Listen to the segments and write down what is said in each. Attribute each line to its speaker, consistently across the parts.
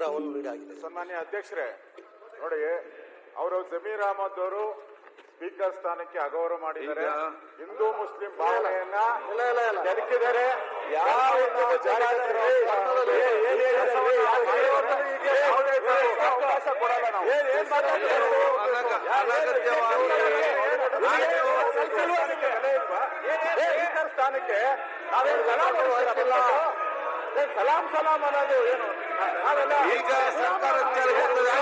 Speaker 1: ಅವನು ನೀಡಾಗಿದೆ
Speaker 2: ಸನ್ಮಾನ್ಯ ಅಧ್ಯಕ್ಷರೇ ನೋಡಿ ಅವರು ಜಮೀರ್ ಅಹಮದ್ ಅವರು ಸ್ಪೀಕರ್ ಸ್ಥಾನಕ್ಕೆ ಅಗೌರವ ಮಾಡಿದ್ದಾರೆ
Speaker 3: ಈಗ-
Speaker 2: ಹಿಂದೂ ಮುಸ್ಲಿಂ ಭಾವನೆಯನ್ನ
Speaker 1: ಇಲ್ಲ ಇಲ್ಲ ಇಲ್ಲ
Speaker 2: ಕೆದಕಿದ್ದಾರೆ
Speaker 1: ಯಾವ
Speaker 2: ಜಾರಿಗೆ
Speaker 1: ಕನ್ನಡದಲ್ಲಿ ಏನ್ ಹೇಳಿದ್ದಾರೆ?
Speaker 2: ಯಾವುದೇ ಕಾರಣಕ್ಕೂ ಅವಕಾಶ ಕೊಡಲ್ಲ ನಾವು
Speaker 3: ಅನಗ- ಅನಗತ್ಯವಾಗಿ
Speaker 2: ಸ್ಪೀಕರ್ ಸ್ಥಾನಕ್ಕೆ ನಾವೇನು ಸಲಾಂ ಹೊರಡಿಸಿಲ್ಲ. ಏನ್ ಸಲಾಂ ಸಲಾಂ ಅನ್ನೋದು ಏನು ನಾವೆಲ್ಲ
Speaker 3: ಈಗ ಸರ್ಕಾರ ವಿಚಾರ ಹೇಳ್ತದೆ.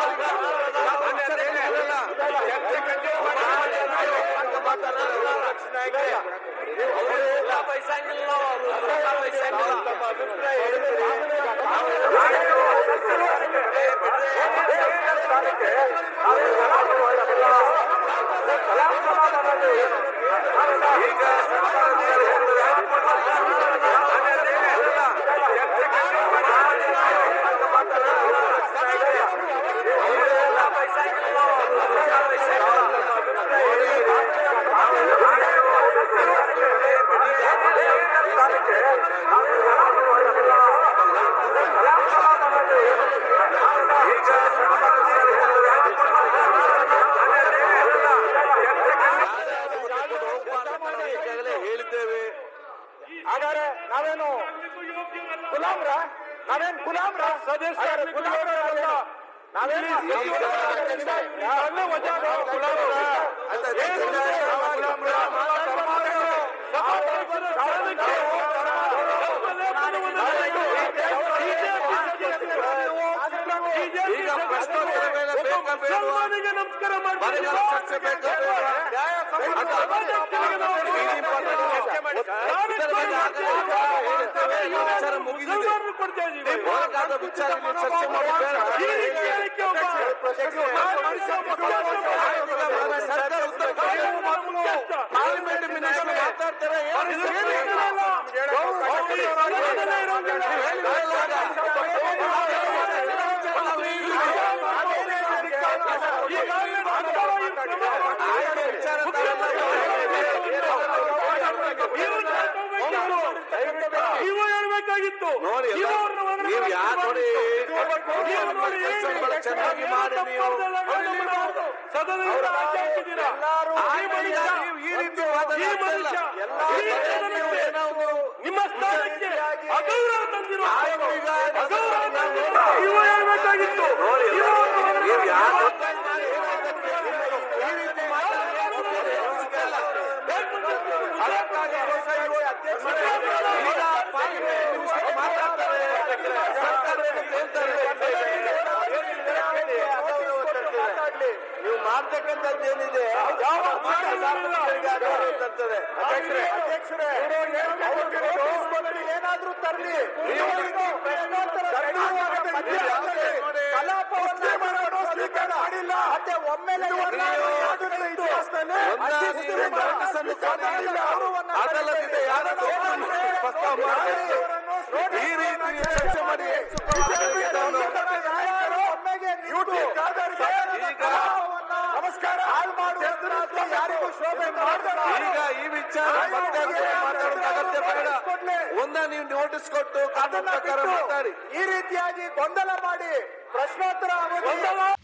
Speaker 3: ಈಗ ಸರ್ಕಾರ ವಿಚಾರ ಹೇಳ್ತದೆ. ಈಗಾಗಲೇ ಹೇಳಿದ್ದೇವೆ
Speaker 2: ಹಾಗಾದ್ರೆ ನಾವೇನು ಗುಲಾಮ್ರ ನಾವೇನ್ ಗುಲಾಮ್ರ ಹಾಗಾದ್ರೆ ಗುಲಾಮ್ರಲ್ಲ. ನಾವೇನು ಈಗಾಗಲೇ ವಜಾದ ಗುಲಾಮ್ರ. ಏನು ಗುಲಾಮ್ರ?
Speaker 3: ಈಗ ಪ್ರಶ್ನೋತ್ತರ ವೇಳೆ ಬೇಕಾ ಬೇಡವಾ?
Speaker 4: ನಮಸ್ಕಾರ
Speaker 3: ಬರಗಾಲ ಚರ್ಚೆ ಬೇಕಾ ಬೇಡವಾ? ಬೀದಿ ಪಟ್ಟಣ ಇದರ ಬಗ್ಗೆ ಆಗಲೇ ಹೇಳಿದ್ದೇವೆ. ಈ ವಿಚಾರ ಮುಗಿದಿದೆ. ಒಳಗಾದ ವಿಚಾರ ಇಲ್ಲಿ ಚರ್ಚೆ ಮಾಡೋದು ಬೇಡ. ಈಗ ಸರ್ಕಾರ ಉತ್ತರ ಕೊಡಬೇಕು. ಪಾರ್ಲಿಮೆಂಟ್ ಮಿನಿಸ್ಟರ್ ಮಾತಾಡ್ತಾರೆ ಏನು
Speaker 4: ಇದು
Speaker 3: ಏನು
Speaker 4: ಹೇಳಿದ್ರಲ್ಲ.
Speaker 3: ನೀವು ಹೇಳಿದ್ರಲ್ಲ ಆಗ. ಆಯ್ತು, ವಿಚಾರ
Speaker 4: ನೀವು ಹೇಳ್ಬೇಕಾಗಿತ್ತು
Speaker 3: ನೋಡಿ ಎಲ್ಲ-
Speaker 4: ನೀವು ಅವ್ರನ್ನ ಒಳಗಡೆ
Speaker 3: ನೀವು ಯಾರು ನೋಡಿ
Speaker 4: ನೀವು ನೋಡಿ
Speaker 3: ಕೆಲಸಗಳು ಚೆನ್ನಾಗಿ ಮಾಡಿ ನೀವು
Speaker 4: ಸದನದಿಂದ ಆಚೆ ಹಾಕಿದ್ದೀರಾ. ಈ ಮನುಷ್ಯ
Speaker 3: ನೀವು ಈ ರೀತಿ ವಾದನೆ
Speaker 4: ಈ
Speaker 3: ಮಾಡ್ತಾ ಇಲ್ಲ.
Speaker 4: ಮನುಷ್ಯ ಈ ಸದನಕ್ಕೆ ನಿಮ್ಮ ಸ್ಥಾನಕ್ಕೆ ಅಗೌರವ ತಂದಿರೋ
Speaker 3: ಆಯ್ತು, ಈಗ
Speaker 4: ಅಗೌರವ ತಂದಿರೋ ನೀವು ಹೇಳ್ಬೇಕಾಗಿತ್ತು
Speaker 3: ನೋಡಿ
Speaker 4: ನೀವು ಅವ್ರನ್ನ ಒಳಗಡೆ
Speaker 3: ನೀವು ಯಾರು
Speaker 4: ಈ ರೀತಿ ಮಾತಾಡೋದು
Speaker 3: ಸಿಕ್ಕಲ್ಲ. ಅದಕ್ಕಾಗಿ ಹೊಸ ಇರುವ ಅಧ್ಯಕ್ಷರೇ ಈಗ ಪಾರ್ಲಿಮೆಂಟ್ ಮಿನಿಸ್ಟರ್ ಮಾತಾಡ್ತಾರೆ ಸರ್ಕಾರ ಹೇಳ್ತಾರೆ ನೀವು ಮಾಡ್ತಕ್ಕಂಥದ್ದೇನಿದೆ ಯಾವ ತರ್ತದೆ
Speaker 2: ಅಧ್ಯಕ್ಷರೇ ಅಧ್ಯಕ್ಷರೇ ಏನಾದ್ರೂ ತರಲಿ ಕಲಾಪವನ್ನೇ ಮಾಡೋದು ಸ್ವೀಕಾರ ಮಾಡಿಲ್ಲ ಮತ್ತೆ ಒಮ್ಮೆಲೆ ಇತಿಹಾಸದಲ್ಲಿ
Speaker 3: ಅದಲ್ಲದೆ ಯಾರು ಪ್ರಸ್ತಾವ ಮಾಡಬೇಕು ಈ ರೀತಿ ಚರ್ಚೆ ಮಾಡಿ ಈಗ
Speaker 2: ನಮಸ್ಕಾರ ಹಾಳು ಮಾಡುವಂತದ್ದು ಯಾರಿಗೂ ಶೋಭೆ ಮಾಡ್ಬೇಡ.
Speaker 3: ಈಗ ಈ ವಿಚಾರ ಮತ್ತೆ ಮಾತಾಡೋದು ಅಗತ್ಯ ಬೇಡ ಒಂದ ನೀವು ನೋಟಿಸ್ ಕೊಟ್ಟು ಕಾನೂನು ಪ್ರಕಾರ ಮಾತಾಡಿ
Speaker 2: ಈ ರೀತಿಯಾಗಿ ಗೊಂದಲ ಮಾಡಿ ಪ್ರಶ್ನೋತ್ತರ ಅವಧಿ